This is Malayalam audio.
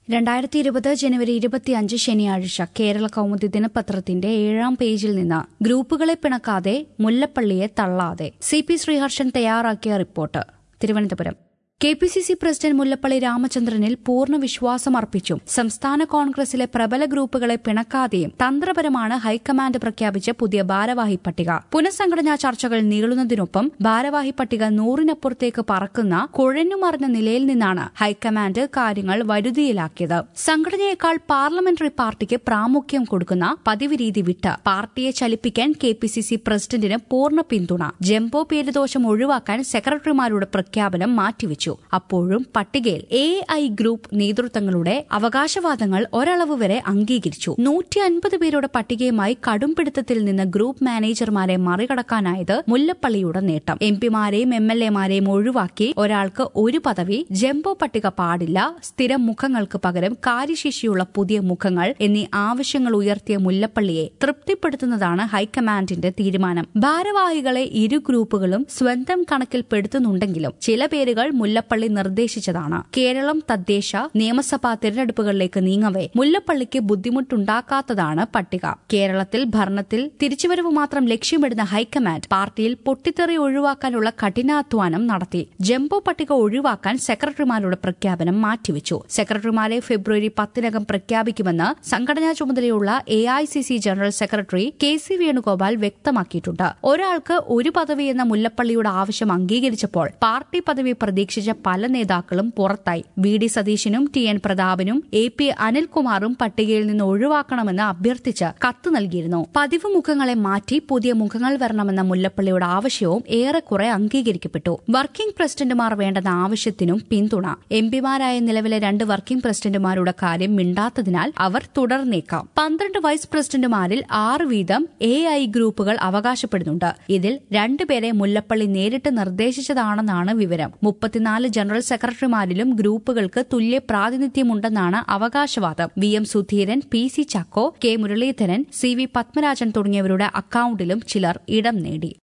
രണ്ടായിരത്തി ഇരുപത് ജനുവരി ഇരുപത്തിയഞ്ച് ശനിയാഴ്ച കേരള കൗമുദി ദിനപത്രത്തിന്റെ ഏഴാം പേജിൽ നിന്ന് ഗ്രൂപ്പുകളെ പിണക്കാതെ മുല്ലപ്പള്ളിയെ തള്ളാതെ സി പി ശ്രീഹർഷൻ തയ്യാറാക്കിയ report Thiruvananthapuram K P C C president Mullappally രാമചന്ദ്രനിൽ പൂർണ്ണ വിശ്വാസം അർപ്പിച്ചും സംസ്ഥാന കോൺഗ്രസിലെ പ്രബല ഗ്രൂപ്പുകളെ പിണക്കാതെയും തന്ത്രപരമാണ് ഹൈക്കമാൻഡ് പ്രഖ്യാപിച്ച പുതിയ ഭാരവാഹി പട്ടിക പുനഃസംഘടനാ ചർച്ചകൾ നീളുന്നതിനൊപ്പം ഭാരവാഹി പട്ടിക നൂറിനപ്പുറത്തേക്ക് പറക്കുന്ന കുഴഞ്ഞുമറിഞ്ഞ നിലയിൽ നിന്നാണ് ഹൈക്കമാൻഡ് കാര്യങ്ങൾ വരുതിയിലാക്കിയത് സംഘടനയേക്കാൾ പാർലമെന്ററി പാർട്ടിക്ക് പ്രാമുഖ്യം കൊടുക്കുന്ന പതിവ് രീതി വിട്ട് പാർട്ടിയെ ചലിപ്പിക്കാൻ കെ പി സി സി പ്രസിഡന്റിന് പൂർണ്ണ പിന്തുണ ജംബോ പേരുദോഷം ഒഴിവാക്കാൻ സെക്രട്ടറിമാരുടെ പ്രഖ്യാപനം മാറ്റിവെച്ചു അപ്പോഴും പട്ടികയിൽ എ ഐ ഗ്രൂപ്പ് നേതൃത്വങ്ങളുടെ അവകാശവാദങ്ങൾ ഒരളവ് വരെ അംഗീകരിച്ചു നൂറ്റി അൻപത് പേരുടെ പട്ടികയുമായി കടുംപിടുത്തത്തിൽ നിന്ന് ഗ്രൂപ്പ് മാനേജർമാരെ മറികടക്കാനായത് മുല്ലപ്പള്ളിയുടെ നേട്ടം എം പിമാരെയും എം എൽ എമാരെയും ഒഴിവാക്കി ഒരാൾക്ക് ഒരു പദവി ജംബോ പട്ടിക പാടില്ല സ്ഥിരം മുഖങ്ങൾക്ക് പകരം കാര്യശേഷിയുള്ള പുതിയ മുഖങ്ങൾ എന്നീ ആവശ്യങ്ങൾ ഉയർത്തിയ മുല്ലപ്പള്ളിയെ തൃപ്തിപ്പെടുത്തുന്നതാണ് ഹൈക്കമാൻഡിന്റെ തീരുമാനം ഭാരവാഹികളെ ഇരു ഗ്രൂപ്പുകളും സ്വന്തം കണക്കിൽപ്പെടുത്തുന്നുണ്ടെങ്കിലും ചില പേരുകൾ മുല്ലപ്പള്ളി നിർദ്ദേശിച്ചതാണ് കേരളം തദ്ദേശ നിയമസഭാ തിരഞ്ഞെടുപ്പുകളിലേക്ക് നീങ്ങവേ മുല്ലപ്പള്ളിക്ക് ബുദ്ധിമുട്ടുണ്ടാക്കാത്തതാണ് പട്ടിക കേരളത്തിൽ ഭരണത്തിൽ തിരിച്ചുവരവ് മാത്രം ലക്ഷ്യമിടുന്ന ഹൈക്കമാൻഡ് പാർട്ടിയിൽ പൊട്ടിത്തെറി ഒഴിവാക്കാനുള്ള കഠിനാധ്വാനം നടത്തി ജംബോ പട്ടിക ഒഴിവാക്കാൻ സെക്രട്ടറിമാരുടെ പ്രഖ്യാപനം മാറ്റിവെച്ചു സെക്രട്ടറിമാരെ ഫെബ്രുവരി പത്തിനകം പ്രഖ്യാപിക്കുമെന്ന് സംഘടനാ ചുമതലയുള്ള A I C C general secretary K C Venugopal വ്യക്തമാക്കിയിട്ടുണ്ട് ഒരാൾക്ക് ഒരു പദവി എന്ന മുല്ലപ്പള്ളിയുടെ ആവശ്യം അംഗീകരിച്ചപ്പോൾ പാർട്ടി പദവി പ്രതീക്ഷിച്ച പല നേതാക്കളും പുറത്തായി വി ഡി സതീശനും ടി എൻ പ്രതാപനും എ പി അനിൽകുമാറും പട്ടികയിൽ നിന്ന് ഒഴിവാക്കണമെന്ന് അഭ്യർത്ഥിച്ച് കത്ത് നൽകിയിരുന്നു പതിവ് മുഖങ്ങളെ മാറ്റി പുതിയ മുഖങ്ങൾ വരണമെന്ന മുല്ലപ്പള്ളിയുടെ ആവശ്യവും ഏറെക്കുറെ അംഗീകരിക്കപ്പെട്ടു വർക്കിംഗ് പ്രസിഡന്റുമാർ വേണ്ടെന്ന ആവശ്യത്തിനും പിന്തുണ എം പിമാരായ നിലവിലെ രണ്ട് വർക്കിംഗ് പ്രസിഡന്റുമാരുടെ കാര്യം മിണ്ടാത്തതിനാൽ അവർ തുടർന്നേക്കാം പന്ത്രണ്ട് വൈസ് പ്രസിഡന്റുമാരിൽ ആറ് വീതം എ ഐ ഗ്രൂപ്പുകൾ അവകാശപ്പെടുന്നുണ്ട് ഇതിൽ രണ്ടുപേരെ മുല്ലപ്പള്ളി നേരിട്ട് നിർദ്ദേശിച്ചതാണെന്നാണ് വിവരം മുപ്പത്തിനാല് ജനറൽ സെക്രട്ടറിമാരിലും ഗ്രൂപ്പുകൾക്ക് തുല്യ പ്രാതിനിധ്യമുണ്ടെന്നാണ് അവകാശവാദം V M Sudheeran P C Chacko K Muraleedharan C V Padmarajan തുടങ്ങിയവരുടെ അക്കൌണ്ടിലും ചിലർ ഇടം നേടി